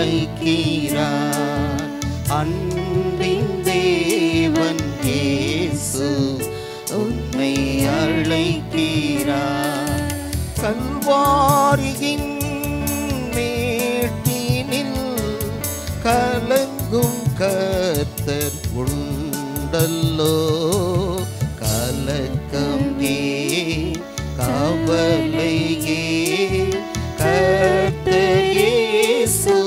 அழைக்கிறார் அன்பின் தேவன் இயேசு உன்னை அழைக்கிறார் கல்வாரியின் மேட்டினில் கலங்கும் கர்த்தர் உண்டல்லோ கலக்கம் ஏன் கவலையே கர்த்தர் இயேசு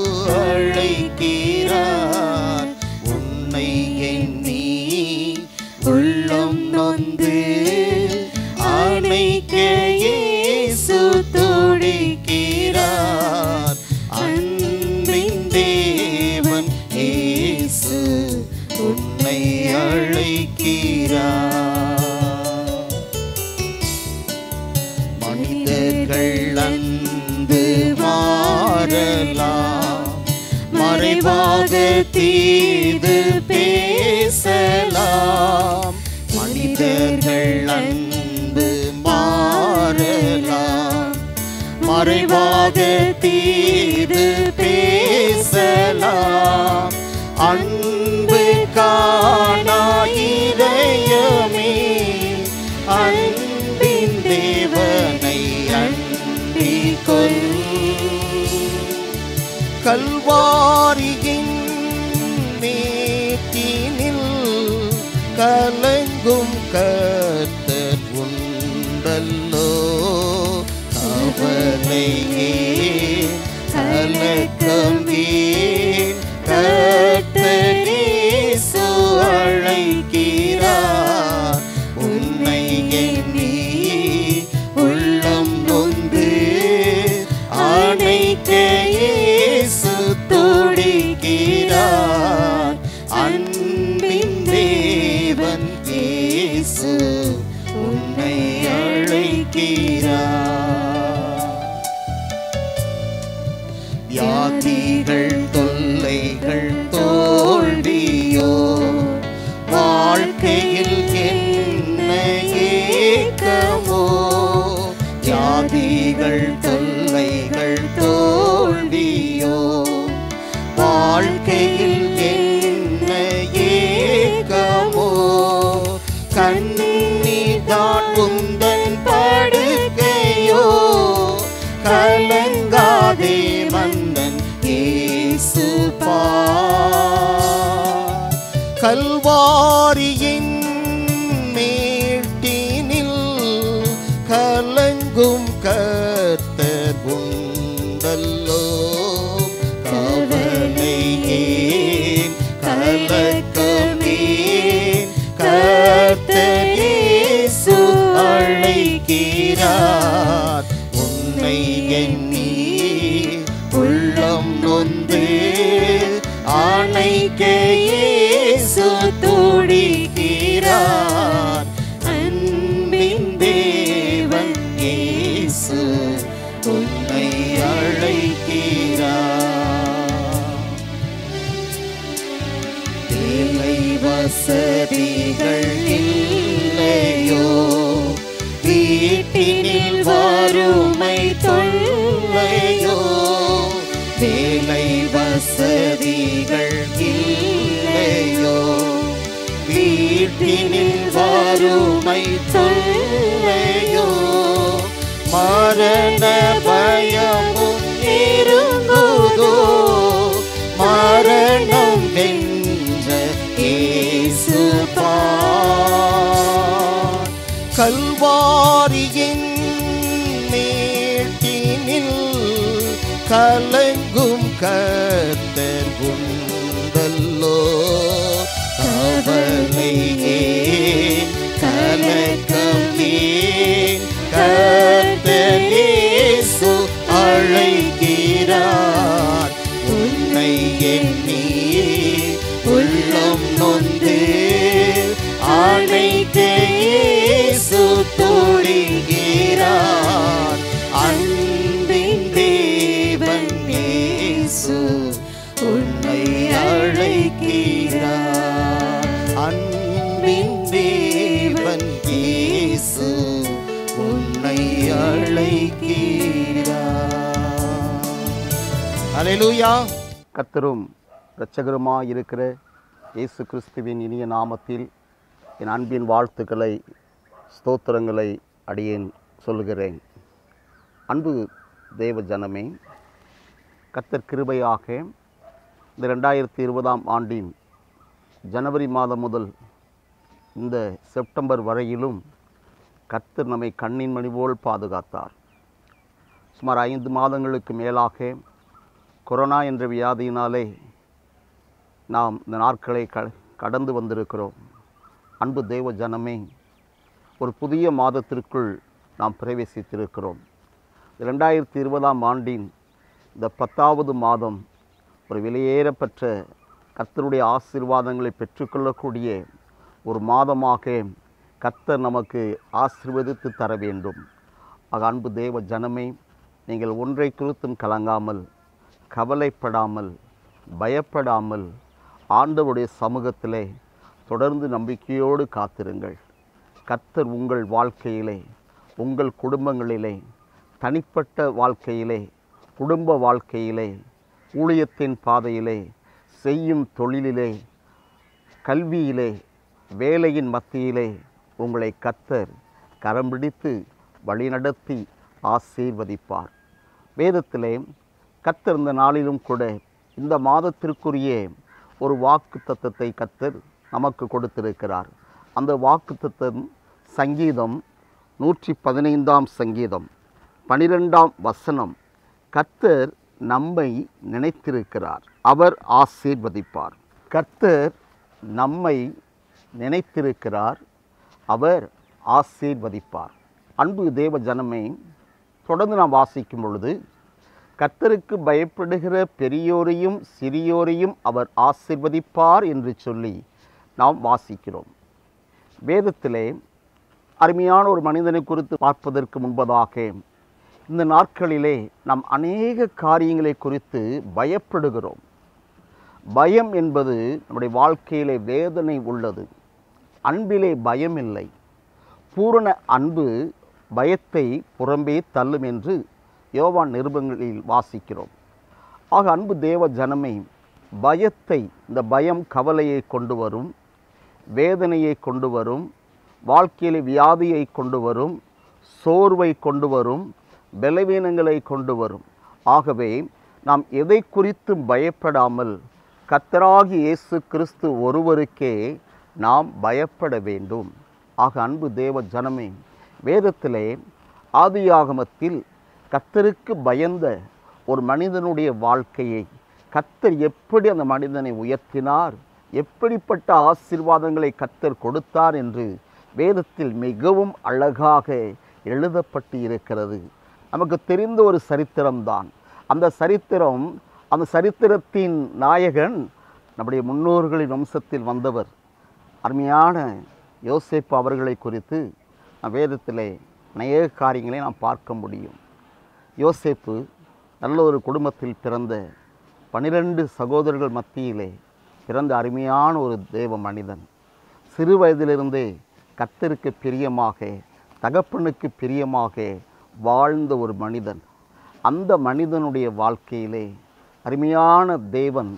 அழைக்கிறார் உன்னை எண்ணி உள்ளம் நொந்து அணைக்க இயேசு துடிக்கிறார் அன்பின் தேவன் இயேசு உன்னை அழைக்கிறார் மனிதர்கள் அன்பு மாறலாம் மறைவாக தீது பேசலாம் மனிதர்கள் அன்பு மாறலாம் மறைவாக தீது பேசலாம் அன்பு காணாயிரயமே அன்பின் தேவனை அண்டிக் கொள் கல்வாரியின் மேட்டினில் கலங்கும் கர்த்தர் உண்டல்லோ கவலையே கலக்கம் ஏன் கர்த்தர் இயேசு அழைக்கிறார் உன்னை எண்ணி உள்ளம் நொந்து அணைக்க இயேசு துடிக்கிறார் அன்பின் தேவன் இயேசு உன்னை அழைக்கிறார் வியாதிகள் தொல்லைகள் தோல்வியோ வாழ்க்கையில் என்ன ஏக்கமோ வியாதிகள் தொல்லைகள் தோல்வியோ வாழ்க்கையில் என்ன ஏக்கமோ கண்ணீர் தான் உந்தன் படுக்கையோ கலங்காதே மந்தன் இயேசு பார் கல்வாரியின் மேட்டினில் கலங்கும் கர்த்தர் உண்டல்லோ கவலையேன் கலக்கமேன் கர்த்தர் இயேசு அழைக்கிறார் உன்னை எண்ணி உள்ளம் நொந்து ஆணைக்க இயேசு துடிக்கிறார் அன்பின் தேவன் இயேசு உன்னை அழைக்கிறார் வேலை வசதிகள் இல்லையோ வீட்டினில் வறுமை தொல்லையோ வேலை வசதிகள் இல்லையோ வீட்டினில் வறுமை தொல்லையோ மரண பயமும் இருந்ததோ மரணம் வென்ற இயேசு பார் கல்வாரியின் மேட்டினில் கலங்கும் கர்த்தர் உண்டல்லோ கவலையே கலக்கமே கர்த்தர் இயேசு அழைக்கிறார் உன்னை எண்ணி உள்ளம் நொந்து அழைக்க இயேசு துடிக்கிறார் அன்பின் தேவன் இயேசு உன்னை அழைக்கிறார் அன்பின் தேவன் இயேசு உன்னை அழைக்கிறார் அல்லேலூயா கர்த்தரும் இரட்சகருமாய் இருக்கிற இயேசு கிறிஸ்துவின் இனிய நாமத்தில் என் அன்பின் வாழ்த்துக்களை ஸ்தோத்திரங்களை அடியேன் சொல்லுகிறேன் அன்பு தேவ ஜனமே கர்த்தர் கிருபையாக இந்த ரெண்டாயிரத்தி இருபதாம் ஆண்டின் ஜனவரி மாதம் முதல் இந்த செப்டம்பர் வரையிலும் கர்த்தர் நம்மை கண்ணின் மணி போல் பாதுகாத்தார் சுமார் ஐந்து மாதங்களுக்கு மேலாக கொரோனா என்ற வியாதியினாலே நாம் இந்த நாட்களை க கடந்து வந்திருக்கிறோம் அன்பு தேவ ஜனமே ஒரு புதிய மாதத்திற்குள் நாம் பிரவேசித்திருக்கிறோம் ரெண்டாயிரத்தி இருபதாம் ஆண்டின் இந்த பத்தாவது மாதம் ஒரு வெளியேறப்பெற்ற கர்த்தருடைய ஆசீர்வாதங்களை பெற்றுக்கொள்ளக்கூடிய ஒரு மாதமாக கர்த்தர் நமக்கு ஆசீர்வதித்து தர வேண்டும் ஆக அன்பு தேவ ஜனமே நீங்கள் ஒன்றை குறித்தும் கலங்காமல் கவலைப்படாமல் பயப்படாமல் ஆண்டவருடைய சமூகத்திலே தொடர்ந்து நம்பிக்கையோடு காத்திருங்கள் கர்த்தர் உங்கள் வாழ்க்கையிலே உங்கள் குடும்பங்களிலே தனிப்பட்ட வாழ்க்கையிலே குடும்ப வாழ்க்கையிலே ஊழியத்தின் பாதையிலே செய்யும் தொழிலிலே கல்வியிலே வேலையின் மத்தியிலே உங்களை கர்த்தர் கரம் பிடித்து வழிநடத்தி ஆசீர்வதிப்பார் வேதத்திலே கர்த்தர் இந்த நாளிலும் கூட இந்த மாதத்திற்குரிய ஒரு வாக்கு தத்தத்தை கர்த்தர் நமக்கு கொடுத்திருக்கிறார் அந்த வாக்கு தத்தம் சங்கீதம் நூற்றி பதினைந்தாம் சங்கீதம் பனிரெண்டாம் வசனம் கர்த்தர் நம்மை நினைத்திருக்கிறார் அவர் ஆசீர்வதிப்பார் கர்த்தர் நம்மை நினைத்திருக்கிறார் அவர் ஆசீர்வதிப்பார் அன்பு தேவ ஜனமே தொடர்ந்து நாம் வாசிக்கும் பொழுது கர்த்தருக்கு பயப்படுகிற பெரியோரையும் சிறியோரையும் அவர் ஆசீர்வதிப்பார் என்று சொல்லி நாம் வாசிக்கிறோம் வேதத்திலே அருமையான ஒரு மனிதனை குறித்து பார்ப்பதற்கு முன்பதாக இந்த நாட்களிலே நாம் அநேக காரியங்களை குறித்து பயப்படுகிறோம் பயம் என்பது நம்முடைய வாழ்க்கையிலே வேதனை உள்ளது அன்பிலே பயம் இல்லை பூரண அன்பு பயத்தை புறம்பே தள்ளும் என்று யோவான் நிருபங்களில் வாசிக்கிறோம் ஆக அன்பு தேவ ஜனமே பயத்தை இந்த பயம் கவலையை கொண்டு வரும் வேதனையை கொண்டு வரும் வாழ்க்கையில் வியாதியை கொண்டு வரும் சோர்வை கொண்டு வரும் பலவீனங்களை கொண்டு வரும் ஆகவே நாம் எதை குறித்தும் பயப்படாமல் கத்தராகி இயேசு கிறிஸ்து ஒருவருக்கே நாம் பயப்பட வேண்டும் ஆக அன்பு தேவ ஜனமே வேதத்திலே ஆதியாகமத்தில் கத்தருக்கு பயந்த ஒரு மனிதனுடைய வாழ்க்கையை கத்தர் எப்படி அந்த மனிதனை உயர்த்தினார் எப்படிப்பட்ட ஆசீர்வாதங்களை கத்தர் கொடுத்தார் என்று வேதத்தில் மிகவும் அழகாக எழுதப்பட்டு இருக்கிறது நமக்கு தெரிந்த ஒரு சரித்திரம்தான் அந்த சரித்திரம் அந்த சரித்திரத்தின் நாயகன் நம்முடைய முன்னோர்களின் வம்சத்தில் வந்தவர் அருமையான யோசேப்பு அவர்களை குறித்து நம் வேதத்திலே அநேக காரியங்களை நாம் பார்க்க முடியும் யோசேப்பு நல்ல ஒரு குடும்பத்தில் பிறந்த பனிரெண்டு சகோதரர்கள் மத்தியிலே பிறந்த அருமையான ஒரு தேவ மனிதன் சிறு வயதிலிருந்தே கத்தருக்கு பிரியமாக தகப்பனுக்கு பிரியமாக வாழ்ந்த ஒரு மனிதன் அந்த மனிதனுடைய வாழ்க்கையிலே அருமையான தேவன்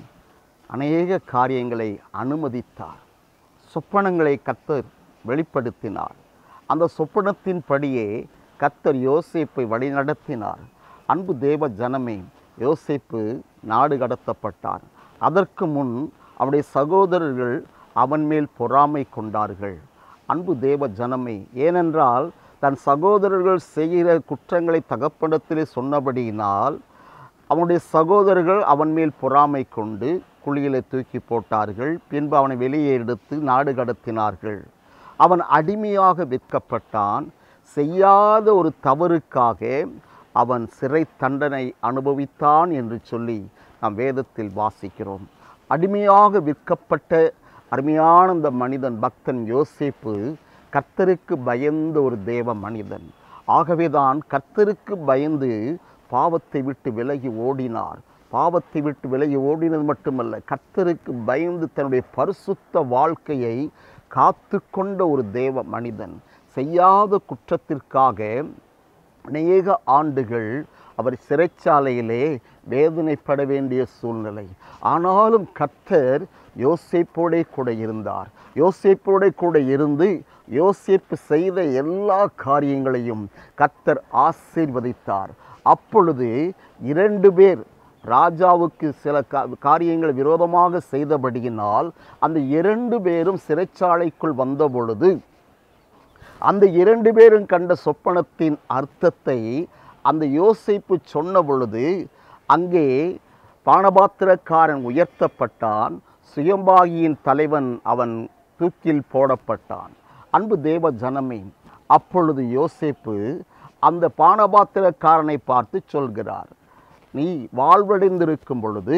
அநேக காரியங்களை அனுமதித்தார் சொப்பனங்களை கத்தர் வெளிப்படுத்தினார் அந்த சொப்பனத்தின்படியே கத்தர் யோசேப்பை வழிநடத்தினார் அன்பு தேவ ஜனமே யோசேப்பு நாடு கடத்தப்பட்டார் அதற்கு முன் அவருடைய சகோதரர்கள் அவன் மேல் பொறாமை கொண்டார்கள் அன்பு தேவ ஜனமே ஏனென்றால் தன் சகோதரர்கள் செய்கிற குற்றங்களை தகப்படத்திலே சொன்னபடியினால் அவனுடைய சகோதரர்கள் அவன் மேல் பொறாமை கொண்டு குழியிலே தூக்கி போட்டார்கள் பின்பு அவனை வெளியே எடுத்து நாடு கடத்தினார்கள் அவன் அடிமையாக விற்கப்பட்டான் செய்யாத ஒரு தவறுக்காக அவன் சிறை தண்டனை அனுபவித்தான் என்று சொல்லி நாம் வேதத்தில் வாசிக்கிறோம் அடிமையாக விற்கப்பட்ட அருமையான இந்த மனிதன் பக்தன் யோசேப்பு கர்த்தருக்கு பயந்த ஒரு தேவ மனிதன் ஆகவேதான் கர்த்தருக்கு பயந்து பாவத்தை விட்டு விலகி ஓடினார் பாவத்தை விட்டு விலகி ஓடினது மட்டுமல்ல கர்த்தருக்கு பயந்து தன்னுடைய பரிசுத்த வாழ்க்கையை காத்து கொண்ட ஒரு தேவ மனிதன் செய்யாத குற்றத்திற்காக அநேக ஆண்டுகள் அவர் சிறைச்சாலையிலே வேதனைப்பட வேண்டிய சூழ்நிலை ஆனாலும் கர்த்தர் யோசேப்போடே கூட இருந்தார் யோசேப்போடே கூட இருந்து யோசேப்பு செய்த எல்லா காரியங்களையும் கர்த்தர் ஆசீர்வதித்தார் அப்பொழுது இரண்டு பேர் ராஜாவுக்கு சில கா- காரியங்கள் விரோதமாக செய்தபடியினால் அந்த இரண்டு பேரும் சிறைச்சாலைக்குள் வந்தபொழுது அந்த இரண்டு பேரும் கண்ட சொப்பனத்தின் அர்த்தத்தை அந்த யோசிப்பு சொன்ன பொழுது அங்கே பானபாத்திரக்காரன் உயர்த்தப்பட்டான் சுயம்பாகியின் தலைவன் அவன் தூக்கில் போடப்பட்டான் அன்பு தேவ ஜனமே அப்பொழுது யோசேப்பு அந்த பானபாத்திரக்காரனை பார்த்து சொல்கிறார் நீ வாழ்வடைந்திருக்கும் பொழுது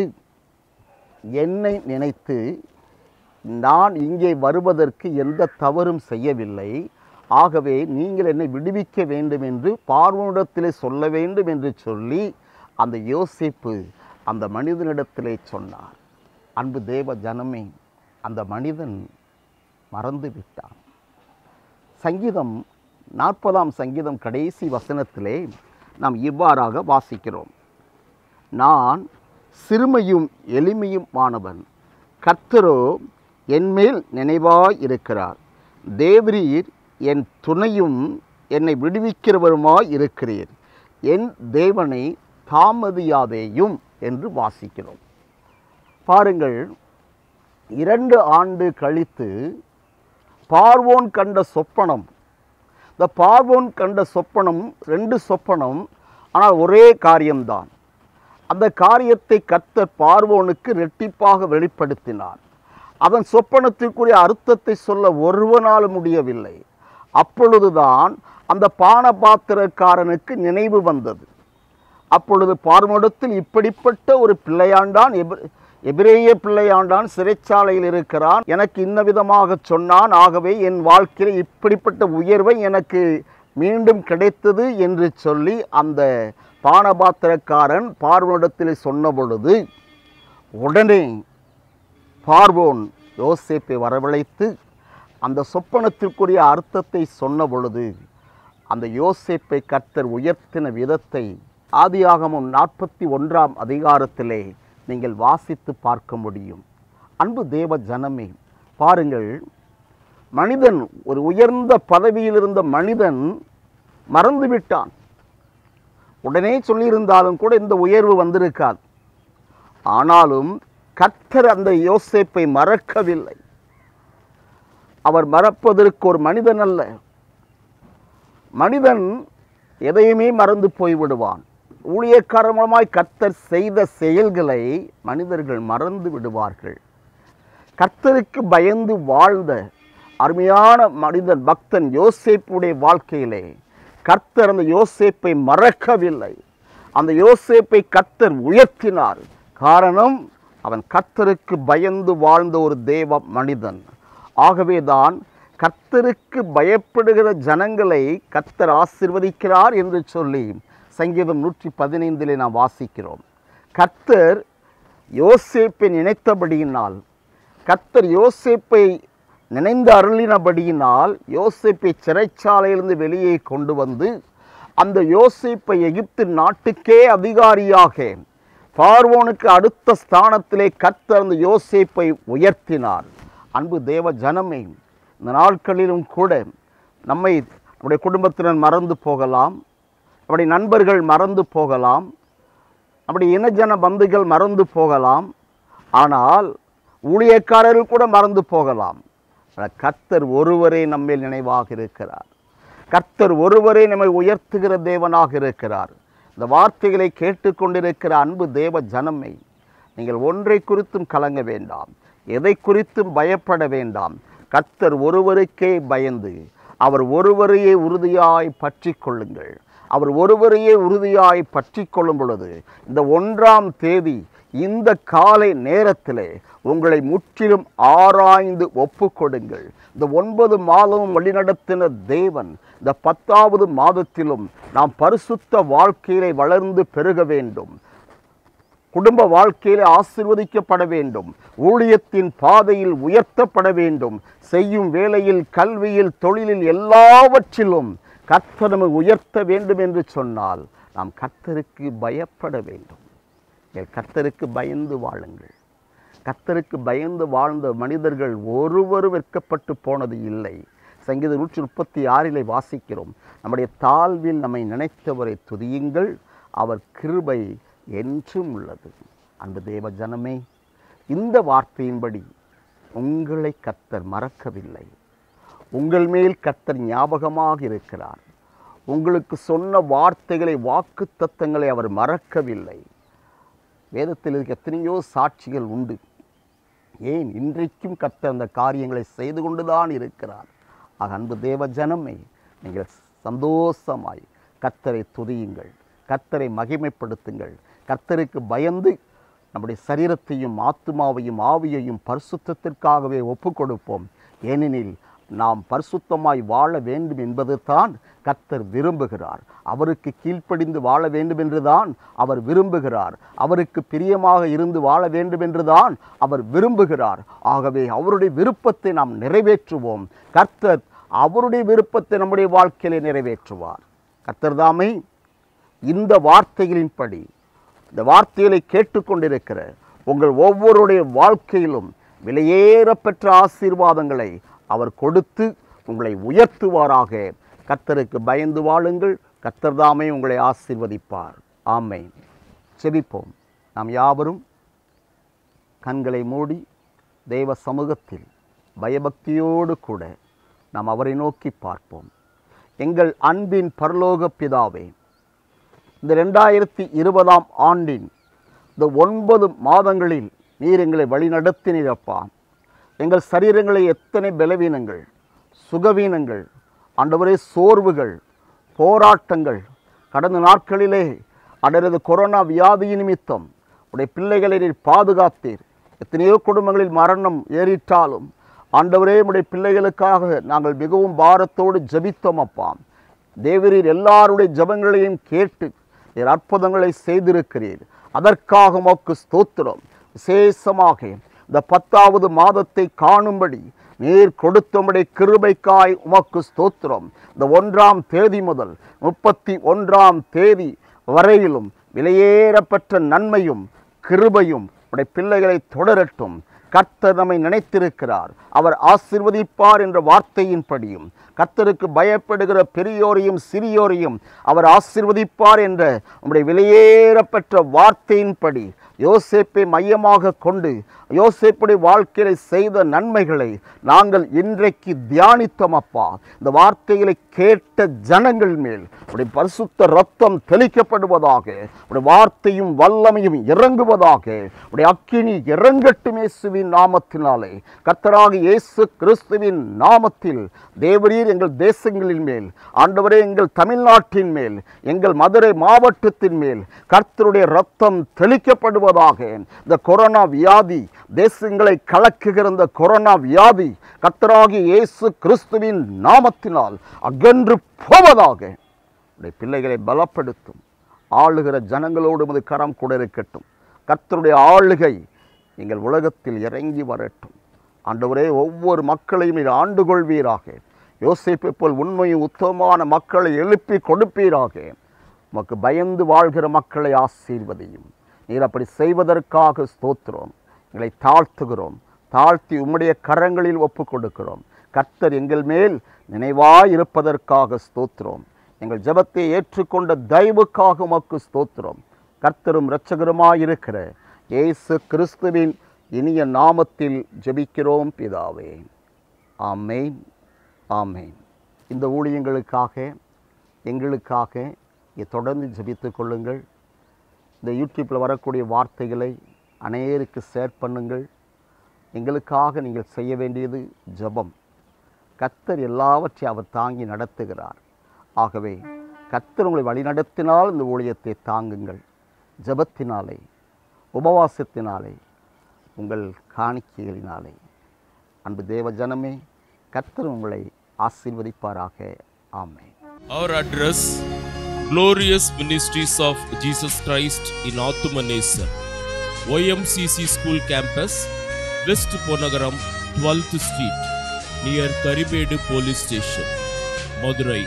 என்னை நினைத்து நான் இங்கே வருவதற்கு எந்த தவறும் செய்யவில்லை ஆகவே நீங்கள் என்னை விடுவிக்க வேண்டும் என்று பார்வனிடத்திலே சொல்ல வேண்டும் என்று சொல்லி அந்த யோசிப்பு அந்த மனிதனிடத்திலே சொன்னார் அன்பு தேவ ஜனமே அந்த மனிதன் மறந்து விட்டான் சங்கீதம் நாற்பதாம் சங்கீதம் கடைசி வசனத்திலே நாம் இவ்வாறாக வாசிக்கிறோம் நான் சிறுமையும் எளிமையும் மாணவன் கர்த்தரோ என்மேல் நினைவாய் இருக்கிறார் தேவரீர் என் துணையும் என்னை விடுவிக்கிறவருமாய் இருக்கிறீர் என் தேவனை தாமதியாதேயும் என்று வாசிக்கிறோம் பாருங்கள் இரண்டு ஆண்டு கழித்து பார்வோன் கண்ட சொப்பனம் இந்த பார்வோன் கண்ட சொப்பனம் ரெண்டு சொப்பனம் ஆனால் ஒரே காரியம்தான் அந்த காரியத்தை கர்த்தர் பார்வோனுக்கு ரெட்டிப்பாக வெளிப்படுத்தினார் அவன் சொப்பனத்திற்குரிய அர்த்தத்தை சொல்ல ஒருவனால் முடியவில்லை அப்பொழுதுதான் அந்த பானபாத்திரக்காரனுக்கு நினைவு வந்தது அப்பொழுது பார்வோனிடத்தில் இப்படிப்பட்ட ஒரு பிள்ளையாண்டான் எபிர- எபிரேய பிள்ளையாண்டான் சிறைச்சாலையில் இருக்கிறான் எனக்கு இன்ன விதமாக சொன்னான் ஆகவே என் வாழ்க்கையில் இப்படிப்பட்ட உயர்வை எனக்கு மீண்டும் கிடைத்தது என்று சொல்லி அந்த பானபாத்திரக்காரன் பார்வோனிடத்தில் சொன்ன பொழுது உடனே பார்வோன் யோசேப்பை வரவழைத்து அந்த சொப்பனத்திற்குரிய அர்த்தத்தை சொன்ன பொழுது அந்த யோசேப்பை கர்த்தர் உயர்த்தின விதத்தை ஆதியாகமம் நாற்பத்தி ஒன்றாம் அதிகாரத்திலே நீங்கள் வாசித்து பார்க்க முடியும் அன்பு தேவ ஜனமே பாருங்கள் மனிதன் ஒரு உயர்ந்த பதவியில் இருந்த மனிதன் மறந்து விட்டான் உடனே சொல்லியிருந்தாலும் கூட இந்த உயர்வு வந்திருக்காது ஆனாலும் கர்த்தர் அந்த யோசேப்பை மறக்கவில்லை அவர் மறப்பதற்கு ஒரு மனிதன் அல்ல மனிதன் எதையுமே மறந்து போய்விடுவான் ஊழியக்காரமாய் கர்த்தர் செய்த செயல்களை மனிதர்கள் மறந்து விடுவார்கள் கர்த்தருக்கு பயந்து வாழ்ந்த அருமையான மனிதன் பக்தன் யோசேப்புடைய வாழ்க்கையிலே கர்த்தர் அந்த யோசேப்பை மறக்கவில்லை அந்த யோசேப்பை கர்த்தர் உயர்த்தினார் காரணம் அவன் கர்த்தருக்கு பயந்து வாழ்ந்த ஒரு தேவ மனிதன் ஆகவேதான் கர்த்தருக்கு பயப்படுகிற ஜனங்களை கர்த்தர் ஆசிர்வதிக்கிறார் என்று சொல்லி சங்கீதம் நூற்றி பதினைந்திலே நாம் வாசிக்கிறோம் கர்த்தர் யோசேப்பை நினைத்தபடியினால் கர்த்தர் யோசேப்பை நினைந்து அருளினபடியினால் யோசேப்பை சிறைச்சாலையிலிருந்து வெளியே கொண்டு வந்து அந்த யோசேப்பை எகிப்து நாட்டுக்கே அதிகாரியாக பார்வோனுக்கு அடுத்த ஸ்தானத்திலே கர்த்தர் அந்த யோசேப்பை உயர்த்தினார் அன்பு தேவ ஜனமே இந்த நாட்களிலும் கூட நம்மை நம்முடைய குடும்பத்தினர் மறந்து போகலாம் நம்முடைய நண்பர்கள் மறந்து போகலாம் நம்முடைய இனஜன பந்துகள் மறந்து போகலாம் ஆனால் ஊழியக்காரர்கள் கூட மறந்து போகலாம் ஆனால் கர்த்தர் ஒருவரே நம்மேல் நினைவாக இருக்கிறார் கர்த்தர் ஒருவரே நம்மை உயர்த்துகிற தேவனாக இருக்கிறார் இந்த வார்த்தைகளை கேட்டுக்கொண்டிருக்கிற அன்பு தேவ ஜனமே நீங்கள் ஒன்றை குறித்தும் கலங்க வேண்டாம் எதை குறித்தும் பயப்பட வேண்டாம் கர்த்தர் ஒருவருக்கே பயந்து அவர் ஒருவரையே உறுதியாய் பற்றி கொள்ளுங்கள் அவர் ஒருவரையே உறுதியாய் பற்றி கொள்ளும் பொழுது இந்த ஒன்றாம் தேதி இந்த காலை நேரத்திலே உங்களை முற்றிலும் ஆராய்ந்து ஒப்புக்கொடுங்கள் இந்த ஒன்பது மாதமும் வழிநடத்தின தேவன் இந்த பத்தாவது மாதத்திலும் நாம் பரிசுத்த வாழ்க்கையிலே வளர்ந்து பெருக வேண்டும் குடும்ப வாழ்க்கையிலே ஆசிர்வதிக்கப்பட வேண்டும் ஊழியத்தின் பாதையில் உயர்த்தப்பட வேண்டும் செய்யும் வேலையில் கல்வியில் தொழிலில் எல்லாவற்றிலும் கர்த்தர் நம்மை உயர்த்த வேண்டும் என்று சொன்னால் நாம் கர்த்தருக்கு பயப்பட வேண்டும் நீங்கள் கர்த்தருக்கு பயந்து வாழுங்கள் கர்த்தருக்கு பயந்து வாழ்ந்த மனிதர்கள் ஒருவரும் வெட்கப்பட்டு போனது இல்லை சங்கீத நூற்றி முப்பத்தி ஆறிலே வாசிக்கிறோம் நம்முடைய தாழ்வில் நம்மை நினைத்தவரை துதியுங்கள் அவர் கிருபை என்றும் உள்ளது அன்பு தேவ ஜனமே இந்த வார்த்தையின்படி உங்களை கர்த்தர் மறக்கவில்லை உங்கள் மேல் கர்த்தர் ஞாபகமாக இருக்கிறார் உங்களுக்கு சொன்ன வார்த்தைகளை வாக்கு தத்தங்களை அவர் மறக்கவில்லை வேதத்தில் இருக்க எத்தனையோ சாட்சிகள் உண்டு ஏன் இன்றைக்கும் கர்த்தர் அந்த காரியங்களை செய்து கொண்டுதான் இருக்கிறார் ஆக அன்பு தேவ ஜனமே நீங்கள் சந்தோஷமாய் கர்த்தரை துதியுங்கள் கர்த்தரை மகிமைப்படுத்துங்கள் கர்த்தருக்கு பயந்து நம்முடைய சரீரத்தையும் ஆத்துமாவையும் ஆவியையும் பரிசுத்தத்திற்காகவே ஒப்பு கொடுப்போம் ஏனெனில் நாம் பரிசுத்தமாய் வாழ வேண்டும் என்பது தான் கர்த்தர் விரும்புகிறார் அவருக்கு கீழ்ப்படிந்து வாழ வேண்டும் என்றுதான் அவர் விரும்புகிறார் அவருக்கு பிரியமாக இருந்து வாழ வேண்டும் என்றுதான் அவர் விரும்புகிறார் ஆகவே அவருடைய விருப்பத்தை நாம் நிறைவேற்றுவோம் கர்த்தர் அவருடைய விருப்பத்தை நம்முடைய வாழ்க்கையிலே நிறைவேற்றுவார் கர்த்தர் தாமே இந்த வார்த்தைகளின்படி இந்த வார்த்தைகளை கேட்டுக்கொண்டிருக்கிற உங்கள் ஒவ்வொருடைய வாழ்க்கையிலும் விலையேறப்பெற்ற ஆசீர்வாதங்களை அவர் கொடுத்து உங்களை உயர்த்துவாராக கர்த்தருக்கு பயந்து வாழுங்கள் கர்த்தர் தாமே உங்களை ஆசீர்வதிப்பார் ஆமென் செபிப்போம் நாம் யாவரும் கண்களை மூடி தெய்வ சமூகத்தில் பயபக்தியோடு கூட நாம் அவரை நோக்கி பார்ப்போம் எங்கள் அன்பின் பரலோக பிதாவே இந்த ரெண்டாயிரத்தி இருபதாம் ஆண்டின் இந்த ஒன்பது மாதங்களில் நீர் எங்களை வழிநடத்தினீரப்பா எங்கள் சரீரங்களை எத்தனை பலவீனங்கள் சுகவீனங்கள் ஆண்டவரே சோர்வுகள் போராட்டங்கள் கடந்த நாட்களிலே அடரது கொரோனா வியாதி நிமித்தம் உடைய பிள்ளைகளை நீர் பாதுகாத்தீர் எத்தனையோ குடும்பங்களில் மரணம் ஏறிட்டாலும் ஆண்டவரே உடைய பிள்ளைகளுக்காக நாங்கள் மிகவும் பாரத்தோடு ஜெபித்தோம் அப்பா தேவரீர் எல்லாருடைய ஜெபங்களையும் கேட்டு நீர் அற்புதங்களை செய்திருக்கிறீர் அதற்காக உமக்கு ஸ்தோத்திரம் விசேஷமாக இந்த பத்தாவது மாதத்தை காணும்படி நீர் கொடுத்தமுடைய கிருபைக்காய் உமக்கு ஸ்தோத்திரம் இந்த ஒன்றாம் தேதி முதல் முப்பத்தி ஒன்றாம் தேதி வரையிலும் விலையேறப்பெற்ற நன்மையும் கிருபையும் உடைய பிள்ளைகளை தொடரட்டும் கர்த்தர் நம்மை நினைத்திருக்கிறார் அவர் ஆசிர்வதிப்பார் என்ற வார்த்தையின்படியும் கர்த்தருக்கு பயப்படுகிற பெரியோரையும் சிறியோரையும் அவர் ஆசிர்வதிப்பார் என்ற உம்முடைய விலையேறப்பெற்ற வார்த்தையின்படி யோசேப்பை மையமாக கொண்டு யோசேப்புடைய வாழ்க்கையில செய்த நன்மைகளை நாங்கள் இன்றைக்கு தியானித்தோம் அப்பா இந்த வார்த்தைகளை கேட்ட ஜனங்கள் மேல் உடைய பரிசுத்த ரத்தம் தெளிக்கப்படுவதாக உடைய வார்த்தையும் வல்லமையும் இறங்குவதாக உடைய அக்கினி இறங்கட்டும் இயேசுவின் நாமத்தினாலே கர்த்தராக இயேசு கிறிஸ்துவின் நாமத்தில் தேவரீர் எங்கள் தேசங்களின் மேல் ஆண்டவரே எங்கள் தமிழ்நாட்டின் மேல் எங்கள் மதுரை மாவட்டத்தின் மேல் கர்த்தருடைய ரத்தம் தெளிக்கப்படுவதாக இந்த கொரோனா வியாதி தேசங்களை கலக்குகிற இந்த கொரோனா வியாதி கர்த்தராகிய இயேசு கிறிஸ்துவின் நாமத்தினால் அகன்று போவதாக உடைய பிள்ளைகளை பலப்படுத்தும் ஆளுகிற ஜனங்களோடு உமது கரம் கூட இருக்கட்டும் கர்த்தருடைய ஆளுகை எங்கள் உலகத்தில் இறங்கி வரட்டும் ஆண்டவரே ஒவ்வொரு மக்களையும் நீர் ஆண்டு கொள்வீராக யோசிப்பை போல் உண்மையும் உத்தமமான மக்களை எழுப்பி கொடுப்பீராக உமக்கு பயந்து வாழ்கிற மக்களை ஆசீர்வதியும் நீர் அப்படி செய்வதற்காக ஸ்தோத்திரம் எங்களை தாழ்த்துகிறோம் தாழ்த்தி உம்முடைய கரங்களில் ஒப்பு கொடுக்கிறோம் கர்த்தர் எங்கள் மேல் நினைவாய் இருப்பதற்காக ஸ்தோத்திரம் எங்கள் ஜெபத்தை ஏற்றுக்கொண்ட தயவுக்காக உமக்கு ஸ்தோத்திரம் கர்த்தரும் இரட்சகருமாய் இருக்கிற இயேசு கிறிஸ்துவின் இனிய நாமத்தில் ஜெபிக்கிறோம் பிதாவே ஆமென் ஆமென் இந்த ஊழியங்களுக்காக எங்களுக்காக இங்கே தொடர்ந்து ஜெபித்துக் கொள்ளுங்கள் இந்த யூடியூப்பில் வரக்கூடிய வார்த்தைகளை அநேருக்கு ஷேர் பண்ணுங்கள் எங்களுக்காக நீங்கள் செய்ய வேண்டியது ஜெபம் கர்த்தர் எல்லாவற்றையும் அவர் தாங்கி நடத்துகிறார் ஆகவே கர்த்தர் உங்களை வழிநடத்தினால் இந்த ஊழியத்தை தாங்குங்கள் ஜெபத்தினாலே உபவாசத்தினாலே உங்கள் காணிக்கைகளினாலே அன்பு தேவ ஜனமே கர்த்தர் உங்களை ஆசீர்வதிப்பாராக ஆமென் Our address Glorious Ministries of Jesus Christ in Athumanesar, YMCC School Campus, West Ponagaram, 12th Street, near Karibedu Police Station, Madurai.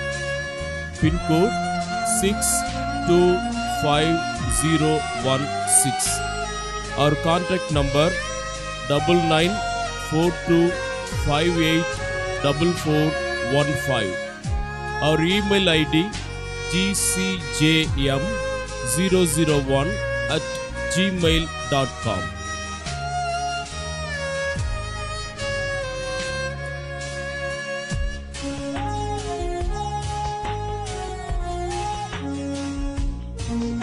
Pin code 6250016. Our contact number double nine four two five eight double four one five. Our email ID gcjm001 at gmail.com.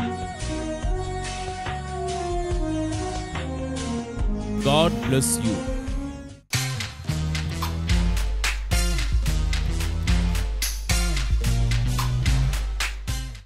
God bless you.